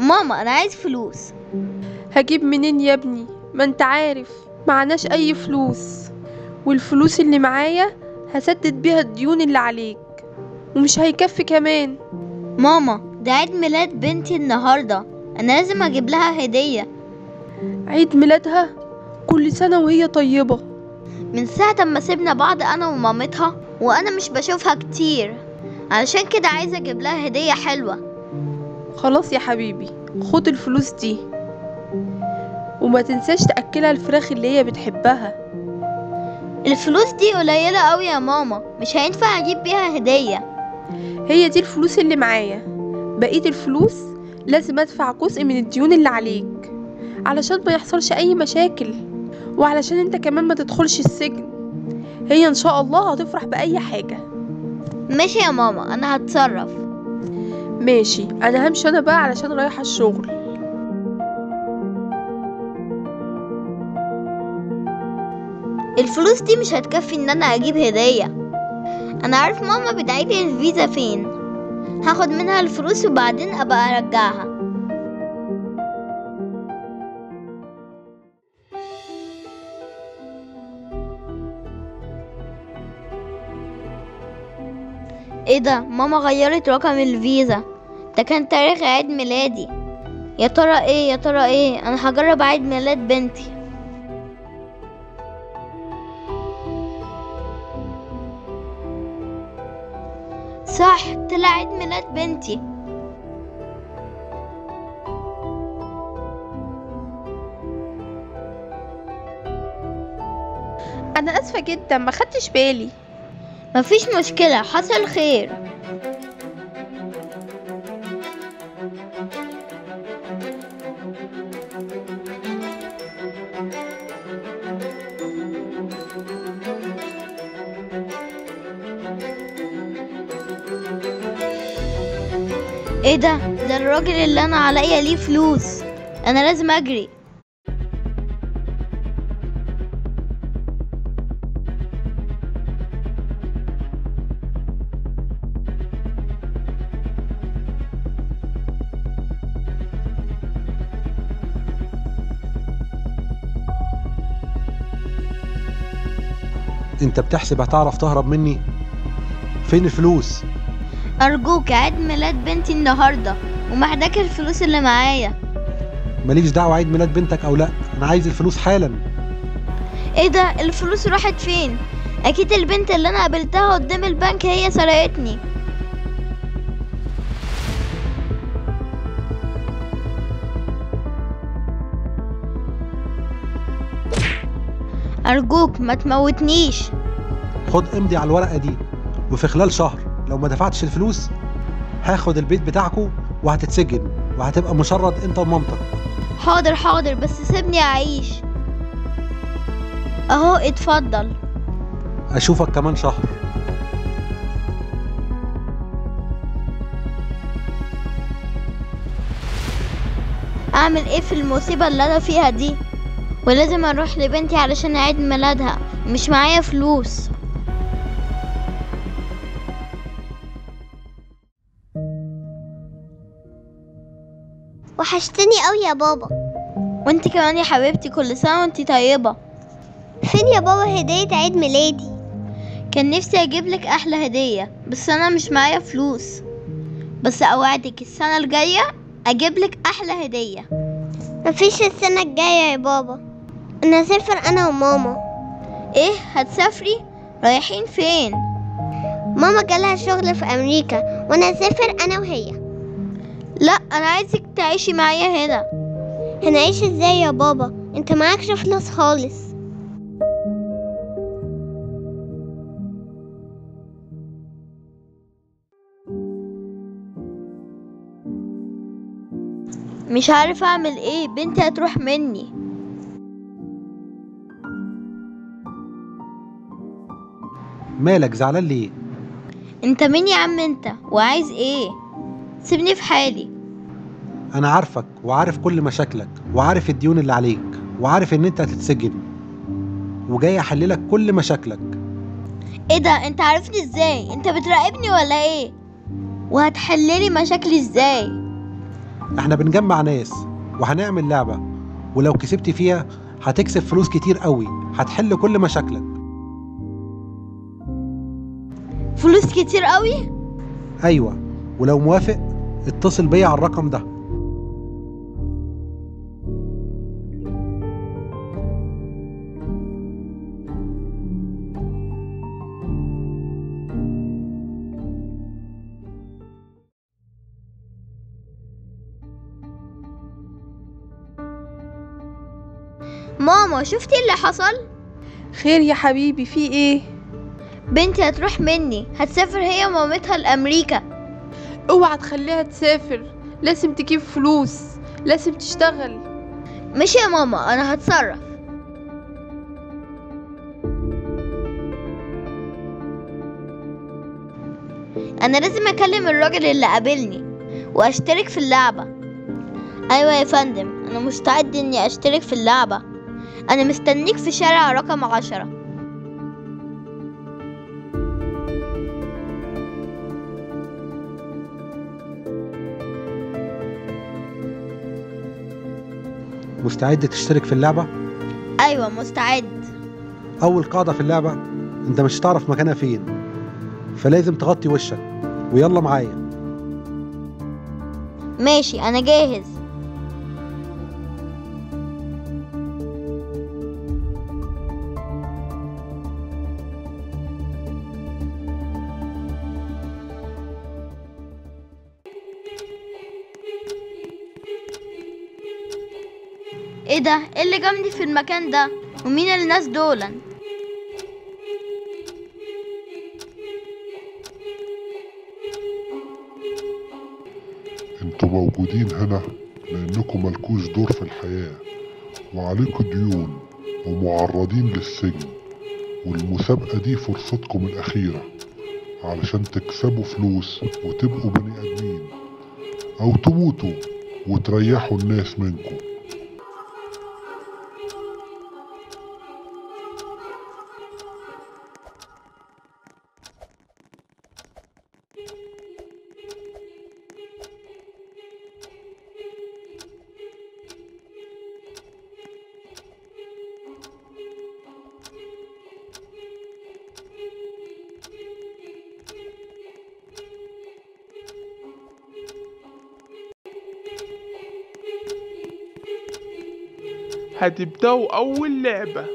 ماما انا عايز فلوس هجيب منين يا ابني ما انت عارف معناش اي فلوس والفلوس اللي معايا هسدد بيها الديون اللي عليك ومش هيكفي كمان ماما ده عيد ميلاد بنتي النهارده انا لازم اجيب لها هديه عيد ميلادها كل سنة وهي طيبة من ساعة ما سيبنا بعض أنا ومامتها وأنا مش بشوفها كتير علشان كده عايزة أجيب لها هدية حلوة خلاص يا حبيبي خد الفلوس دي وما تنساش تأكلها الفراخ اللي هي بتحبها الفلوس دي قليلة أوي يا ماما مش هينفع أجيب بيها هدية هي دي الفلوس اللي معايا بقية الفلوس لازم أدفع جزء من الديون اللي عليك علشان ما يحصلش أي مشاكل وعلشان انت كمان ما تدخلش السجن هي ان شاء الله هتفرح بأي حاجة ماشي يا ماما أنا هتصرف ماشي انا همشي انا بقى علشان رايحة الشغل الفلوس دي مش هتكفي إن أنا أجيب هدية أنا عارف ماما بتعيدي الفيزا فين هاخد منها الفلوس وبعدين أبقى أرجعها ايه ده ماما غيرت رقم الفيزا ده كان تاريخ عيد ميلادي يا ترى ايه يا ترى ايه انا هجرب عيد ميلاد بنتي صح طلع عيد ميلاد بنتي انا اسفة جدا ما خدتش بالي مفيش مشكلة حصل خير ايه ده ده الراجل اللي انا عليا ليه فلوس انا لازم اجري انت بتحسب هتعرف تهرب مني فين الفلوس ارجوك عيد ميلاد بنتي النهارده ومحتاج الفلوس اللي معايا ماليش دعوه عيد ميلاد بنتك او لا انا عايز الفلوس حالا ايه ده الفلوس راحت فين اكيد البنت اللي انا قابلتها قدام البنك هي سرقتني ارجوك ما تموتنيش خد امضي على الورقه دي وفي خلال شهر لو ما دفعتش الفلوس هاخد البيت بتاعكو وهتتسجن وهتبقى مشرد انت ومامتك حاضر حاضر بس سيبني اعيش اهو اتفضل اشوفك كمان شهر اعمل ايه في المصيبة اللي انا فيها دي ولازم اروح لبنتي علشان عيد ميلادها مش معايا فلوس وحشتني قوي يا بابا وانت كمان يا حبيبتي كل سنة وانت طيبة فين يا بابا هدية عيد ميلادي كان نفسي اجيب لك احلى هدية بس انا مش معايا فلوس بس اوعدك السنة الجاية اجيب لك احلى هدية مفيش السنة الجاية يا بابا انا هسافر انا وماما ايه هتسافري رايحين فين ماما جالها شغل في امريكا وانا هسافر انا وهي لا انا عايزك تعيشي معايا هنا هنعيش ازاي يا بابا انت معكش فلوس خالص مش عارف اعمل ايه بنتي هتروح مني مالك زعلان ليه انت مين يا عم انت وعايز ايه سيبني في حالي انا عارفك وعارف كل مشاكلك وعارف الديون اللي عليك وعارف ان انت هتتسجن وجاي احللك كل مشاكلك ايه ده انت عارفني ازاي انت بتراقبني ولا ايه وهتحللي مشاكلي ازاي احنا بنجمع ناس وهنعمل لعبة ولو كسبت فيها هتكسب فلوس كتير قوي هتحل كل مشاكلك فلوس كتير قوي ايوه ولو موافق اتصل بيا على الرقم ده ماما شفتي اللي حصل خير يا حبيبي في ايه بنتي هتروح مني هتسافر هي ومامتها لامريكا اوعى تخليها تسافر لازم تجيب فلوس لازم تشتغل ماشي يا ماما انا هتصرف انا لازم اكلم الراجل اللي قابلني واشترك في اللعبة ايوه يا فندم انا مستعد اني اشترك في اللعبة انا مستنيك في شارع رقم عشرة مستعد تشترك في اللعبة ايوه مستعد اول قاعدة في اللعبة انت مش هتعرف مكانها فين فلازم تغطي وشك ويلا معايا ماشي انا جاهز ايه ده ايه اللي جنبي في المكان ده ومين الناس دول انتوا موجودين هنا لانكم ملكوش دور في الحياة وعليكم ديون ومعرضين للسجن والمسابقة دي فرصتكم الأخيرة علشان تكسبوا فلوس وتبقوا بني آدمين أو تموتوا وتريحوا الناس منكم هتبدأوا أول لعبة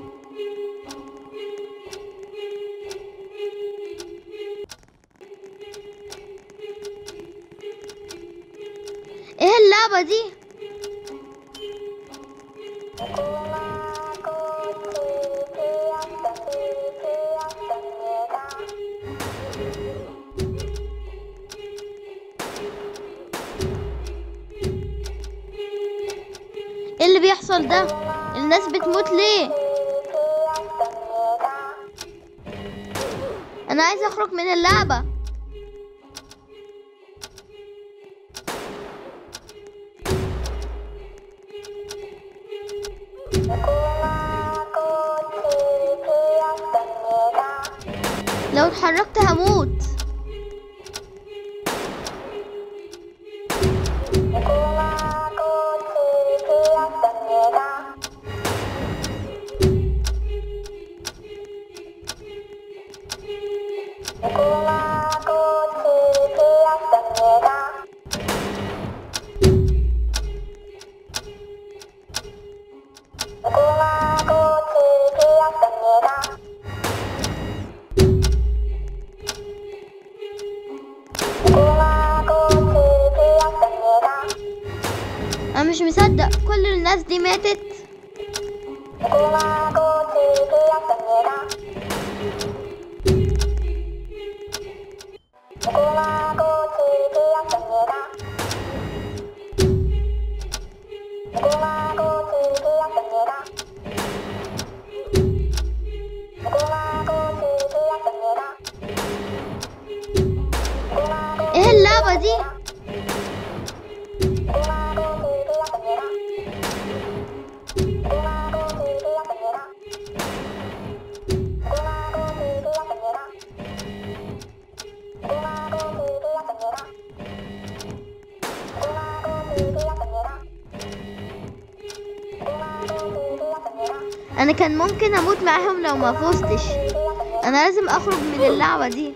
ايه اللعبة دي ايه اللي بيحصل ده الناس بتموت ليه انا عايز اخرج من اللعبة لو اتحركت هموت انا مش مصدق كل الناس دي ماتت ايه اللعبة دي انا كان ممكن اموت معاهم لو ما فزتش انا لازم اخرج من اللعبة دي